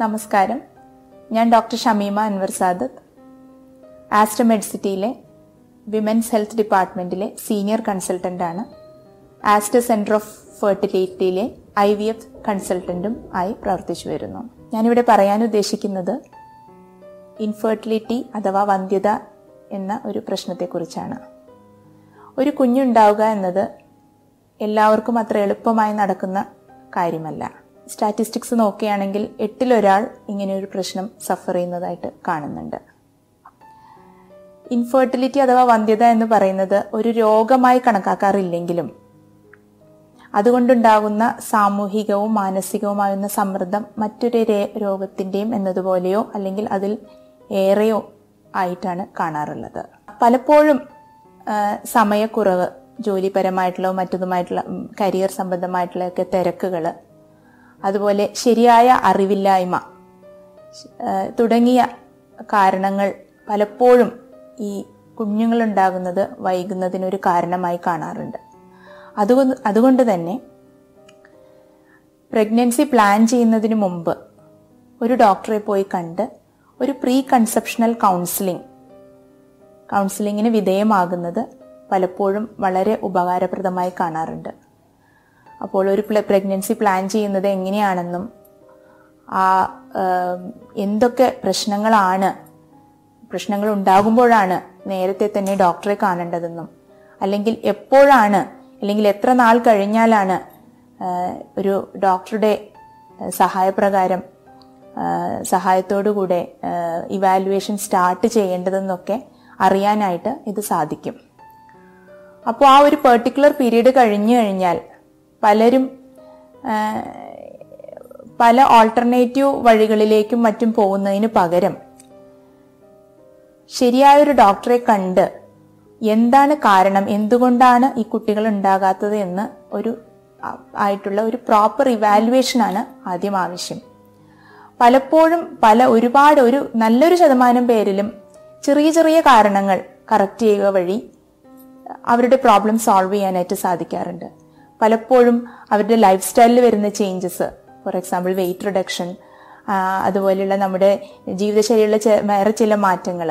നമസ്കാരം ഞാൻ ഡോക്ടർ ഷമീമ അൻവർ സാദത്ത് ആസ്റ്റർ മെഡിസിറ്റിയിലെ വിമൻസ് ഹെൽത്ത് ഡിപ്പാർട്ട്മെൻറ്റിലെ സീനിയർ കൺസൾട്ടൻ്റ് ആണ് ആസ്റ്റർ സെൻറ്റർ ഓഫ് ഫെർട്ടിലിറ്റിയിലെ ഐ വി എഫ് കൺസൾട്ടൻറ്റും ആയി പ്രവർത്തിച്ചു വരുന്നു ഞാനിവിടെ പറയാൻ ഉദ്ദേശിക്കുന്നത് ഇൻഫെർട്ടിലിറ്റി അഥവാ വന്ധ്യത എന്ന ഒരു പ്രശ്നത്തെക്കുറിച്ചാണ് ഒരു കുഞ്ഞുണ്ടാവുക എന്നത് എല്ലാവർക്കും അത്ര എളുപ്പമായി നടക്കുന്ന കാര്യമല്ല സ്റ്റാറ്റിസ്റ്റിക്സ് നോക്കുകയാണെങ്കിൽ എട്ടിലൊരാൾ ഇങ്ങനെ ഒരു പ്രശ്നം സഫർ ചെയ്യുന്നതായിട്ട് കാണുന്നുണ്ട് ഇൻഫെർട്ടിലിറ്റി അഥവാ വന്ധ്യത എന്ന് പറയുന്നത് ഒരു രോഗമായി കണക്കാക്കാറില്ലെങ്കിലും അതുകൊണ്ടുണ്ടാകുന്ന സാമൂഹികവും മാനസികവുമാകുന്ന സമ്മർദ്ദം മറ്റൊരു രോഗത്തിൻ്റെയും എന്നതുപോലെയോ അല്ലെങ്കിൽ അതിൽ ഏറെയോ ആയിട്ടാണ് കാണാറുള്ളത് പലപ്പോഴും സമയക്കുറവ് ജോലിപരമായിട്ടുള്ള മറ്റതുമായിട്ടുള്ള കരിയർ സംബന്ധമായിട്ടുള്ള ഒക്കെ തിരക്കുകൾ അതുപോലെ ശരിയായ അറിവില്ലായ്മ തുടങ്ങിയ കാരണങ്ങൾ പലപ്പോഴും ഈ കുഞ്ഞുങ്ങളുണ്ടാകുന്നത് വൈകുന്നതിനൊരു കാരണമായി കാണാറുണ്ട് അതുകൊണ്ട് അതുകൊണ്ട് തന്നെ പ്രഗ്നൻസി പ്ലാൻ ചെയ്യുന്നതിന് മുമ്പ് ഒരു ഡോക്ടറെ പോയി കണ്ട് ഒരു പ്രീ കൺസെപ്ഷണൽ കൗൺസിലിംഗ് കൗൺസിലിങ്ങിന് വിധേയമാകുന്നത് പലപ്പോഴും വളരെ ഉപകാരപ്രദമായി കാണാറുണ്ട് അപ്പോൾ ഒരു പ്രഗ്നൻസി പ്ലാൻ ചെയ്യുന്നത് എങ്ങനെയാണെന്നും ആ എന്തൊക്കെ പ്രശ്നങ്ങളാണ് പ്രശ്നങ്ങൾ ഉണ്ടാകുമ്പോഴാണ് നേരത്തെ തന്നെ ഡോക്ടറെ കാണേണ്ടതെന്നും അല്ലെങ്കിൽ എപ്പോഴാണ് അല്ലെങ്കിൽ എത്ര നാൾ കഴിഞ്ഞാലാണ് ഒരു ഡോക്ടറുടെ സഹായപ്രകാരം സഹായത്തോടുകൂടെ ഇവാലുവേഷൻ സ്റ്റാർട്ട് ചെയ്യേണ്ടതെന്നൊക്കെ അറിയാനായിട്ട് ഇത് സാധിക്കും അപ്പോൾ ആ ഒരു പെർട്ടിക്കുലർ പീരീഡ് കഴിഞ്ഞു കഴിഞ്ഞാൽ പലരും പല ഓൾട്ടർനേറ്റീവ് വഴികളിലേക്കും മറ്റും പോകുന്നതിന് പകരം ശരിയായൊരു ഡോക്ടറെ കണ്ട് എന്താണ് കാരണം എന്തുകൊണ്ടാണ് ഈ കുട്ടികൾ ഉണ്ടാകാത്തത് എന്ന് ഒരു ആയിട്ടുള്ള ഒരു പ്രോപ്പർ ഇവാലുവേഷനാണ് ആദ്യം ആവശ്യം പലപ്പോഴും പല ഒരുപാട് ഒരു നല്ലൊരു ശതമാനം പേരിലും ചെറിയ ചെറിയ കാരണങ്ങൾ കറക്റ്റ് ചെയ്യുക വഴി അവരുടെ പ്രോബ്ലം സോൾവ് ചെയ്യാനായിട്ട് സാധിക്കാറുണ്ട് പലപ്പോഴും അവരുടെ ലൈഫ് സ്റ്റൈലിൽ വരുന്ന changes for example weight reduction അതുപോലെയുള്ള നമ്മുടെ ജീവിതശൈലിയിലുള്ള വേറെ ചില മാറ്റങ്ങൾ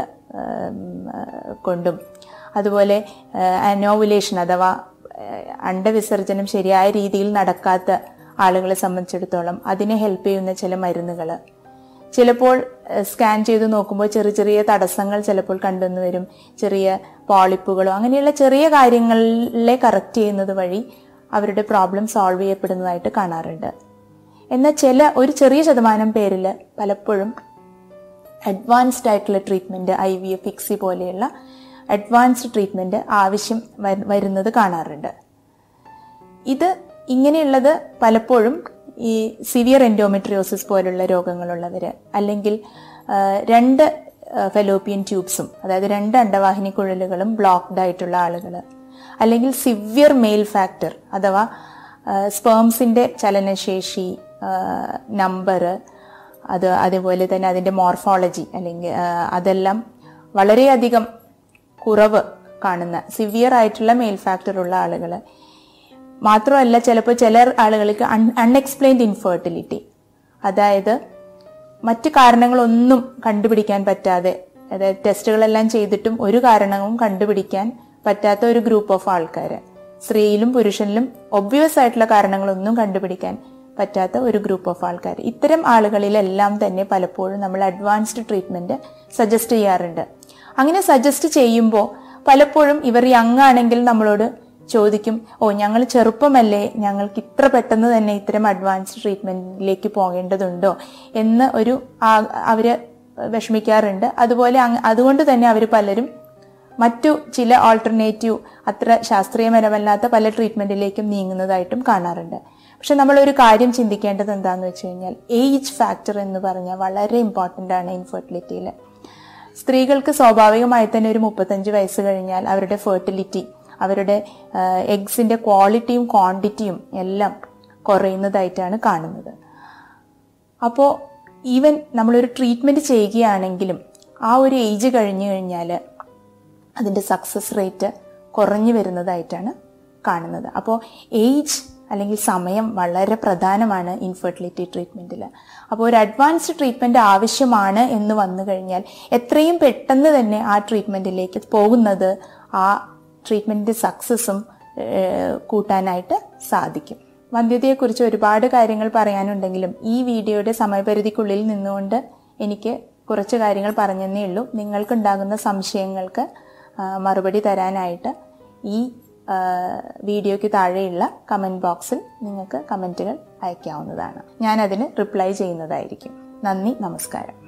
കൊണ്ടും അതുപോലെ അനോവുലേഷൻ അഥവാ അണ്ടവിസർജനം ശരിയായ രീതിയിൽ നടക്കാത്ത ആളുകളെ സംബന്ധിച്ചിടത്തോളം അതിനെ ഹെൽപ്പ് ചെയ്യുന്ന ചില മരുന്നുകൾ ചിലപ്പോൾ സ്കാൻ ചെയ്ത് നോക്കുമ്പോൾ ചെറിയ ചെറിയ തടസ്സങ്ങൾ ചിലപ്പോൾ കണ്ടെന്നു വരും ചെറിയ പോളിപ്പുകളോ അങ്ങനെയുള്ള ചെറിയ കാര്യങ്ങളിലെ കറക്റ്റ് ചെയ്യുന്നത് വഴി അവരുടെ പ്രോബ്ലം സോൾവ് ചെയ്യപ്പെടുന്നതായിട്ട് കാണാറുണ്ട് എന്നാൽ ചില ഒരു ചെറിയ ശതമാനം പേരിൽ പലപ്പോഴും അഡ്വാൻസ്ഡ് ആയിട്ടുള്ള ട്രീറ്റ്മെൻറ്റ് ഐ വി എഫ് ഫിക്സി പോലെയുള്ള അഡ്വാൻസ്ഡ് ട്രീറ്റ്മെൻറ്റ് ആവശ്യം വരുന്നത് കാണാറുണ്ട് ഇത് ഇങ്ങനെയുള്ളത് പലപ്പോഴും ഈ സിവിയർ എൻഡോമെട്രിയോസിസ് പോലുള്ള രോഗങ്ങളുള്ളവർ അല്ലെങ്കിൽ രണ്ട് ഫെലോപ്പിയൻ ട്യൂബ്സും അതായത് രണ്ട് അണ്ടവാഹിനി കുഴലുകളും ബ്ലോക്ക്ഡ് ആയിട്ടുള്ള ആളുകൾ അല്ലെങ്കിൽ സിവിയർ മെയിൽ ഫാക്ടർ അഥവാ സ്പേംസിൻ്റെ ചലനശേഷി നമ്പർ അത് അതേപോലെ തന്നെ അതിൻ്റെ മോർഫോളജി അല്ലെങ്കിൽ അതെല്ലാം വളരെയധികം കുറവ് കാണുന്ന സിവിയർ ആയിട്ടുള്ള മെയിൽ ഫാക്ടർ ഉള്ള ആളുകൾ മാത്രമല്ല ചിലപ്പോൾ ചില ആളുകൾക്ക് അൺ അൺഎക്സ്പ്ലെയിൻഡ് ഇൻഫെർട്ടിലിറ്റി അതായത് മറ്റ് കാരണങ്ങളൊന്നും കണ്ടുപിടിക്കാൻ പറ്റാതെ അതായത് ടെസ്റ്റുകളെല്ലാം ചെയ്തിട്ടും ഒരു കാരണവും കണ്ടുപിടിക്കാൻ പറ്റാത്ത ഒരു ഗ്രൂപ്പ് ഓഫ് ആൾക്കാർ സ്ത്രീയിലും പുരുഷനിലും ഒബ്വിയസ് ആയിട്ടുള്ള കാരണങ്ങളൊന്നും കണ്ടുപിടിക്കാൻ പറ്റാത്ത ഒരു ഗ്രൂപ്പ് ഓഫ് ആൾക്കാർ ഇത്തരം ആളുകളിലെല്ലാം തന്നെ പലപ്പോഴും നമ്മൾ അഡ്വാൻസ്ഡ് ട്രീറ്റ്മെൻറ്റ് സജസ്റ്റ് ചെയ്യാറുണ്ട് അങ്ങനെ സജസ്റ്റ് ചെയ്യുമ്പോൾ പലപ്പോഴും ഇവർ യങ് ആണെങ്കിൽ നമ്മളോട് ചോദിക്കും ഓ ഞങ്ങൾ ചെറുപ്പമല്ലേ ഞങ്ങൾക്ക് ഇത്ര പെട്ടെന്ന് തന്നെ ഇത്തരം അഡ്വാൻസ്ഡ് ട്രീറ്റ്മെൻറ്റിലേക്ക് പോകേണ്ടതുണ്ടോ എന്ന് ഒരു അവർ വിഷമിക്കാറുണ്ട് അതുപോലെ അതുകൊണ്ട് തന്നെ അവർ പലരും മറ്റു ചില ഓൾട്ടർനേറ്റീവ് അത്ര ശാസ്ത്രീയപരമല്ലാത്ത പല ട്രീറ്റ്മെൻറ്റിലേക്കും നീങ്ങുന്നതായിട്ടും കാണാറുണ്ട് പക്ഷെ നമ്മളൊരു കാര്യം ചിന്തിക്കേണ്ടത് എന്താണെന്ന് വെച്ച് കഴിഞ്ഞാൽ ഏജ് ഫാക്ടർ എന്ന് പറഞ്ഞാൽ വളരെ ഇമ്പോർട്ടൻ്റ് ആണ് ഇൻഫെർട്ടിലിറ്റിയിൽ സ്ത്രീകൾക്ക് സ്വാഭാവികമായി തന്നെ ഒരു മുപ്പത്തഞ്ച് വയസ്സ് കഴിഞ്ഞാൽ അവരുടെ ഫെർട്ടിലിറ്റി അവരുടെ എഗ്സിൻ്റെ ക്വാളിറ്റിയും ക്വാണ്ടിറ്റിയും എല്ലാം കുറയുന്നതായിട്ടാണ് കാണുന്നത് അപ്പോൾ ഈവൻ നമ്മളൊരു ട്രീറ്റ്മെൻറ്റ് ചെയ്യുകയാണെങ്കിലും ആ ഒരു ഏജ് കഴിഞ്ഞു കഴിഞ്ഞാൽ അതിൻ്റെ സക്സസ് റേറ്റ് കുറഞ്ഞു വരുന്നതായിട്ടാണ് കാണുന്നത് അപ്പോൾ ഏജ് അല്ലെങ്കിൽ സമയം വളരെ പ്രധാനമാണ് ഇൻഫെർട്ടിലിറ്റി ട്രീറ്റ്മെൻറ്റിൽ അപ്പോൾ ഒരു അഡ്വാൻസ്ഡ് ട്രീറ്റ്മെൻറ്റ് ആവശ്യമാണ് എന്ന് വന്നു കഴിഞ്ഞാൽ എത്രയും പെട്ടെന്ന് തന്നെ ആ ട്രീറ്റ്മെൻറ്റിലേക്ക് പോകുന്നത് ആ ട്രീറ്റ്മെൻറ്റിൻ്റെ സക്സസ്സും കൂട്ടാനായിട്ട് സാധിക്കും വന്ധ്യതയെക്കുറിച്ച് ഒരുപാട് കാര്യങ്ങൾ പറയാനുണ്ടെങ്കിലും ഈ വീഡിയോയുടെ സമയപരിധിക്കുള്ളിൽ നിന്നുകൊണ്ട് എനിക്ക് കുറച്ച് കാര്യങ്ങൾ പറഞ്ഞതേ ഉള്ളൂ നിങ്ങൾക്കുണ്ടാകുന്ന സംശയങ്ങൾക്ക് ആ, മറുപടി തരാനായിട്ട് ഈ ആ, വീഡിയോയ്ക്ക് താഴെയുള്ള കമൻറ്റ് ബോക്സിൽ നിങ്ങൾക്ക് കമൻറ്റുകൾ അയക്കാവുന്നതാണ് ഞാനതിന് റിപ്ലൈ ചെയ്യുന്നതായിരിക്കും നന്ദി നമസ്കാരം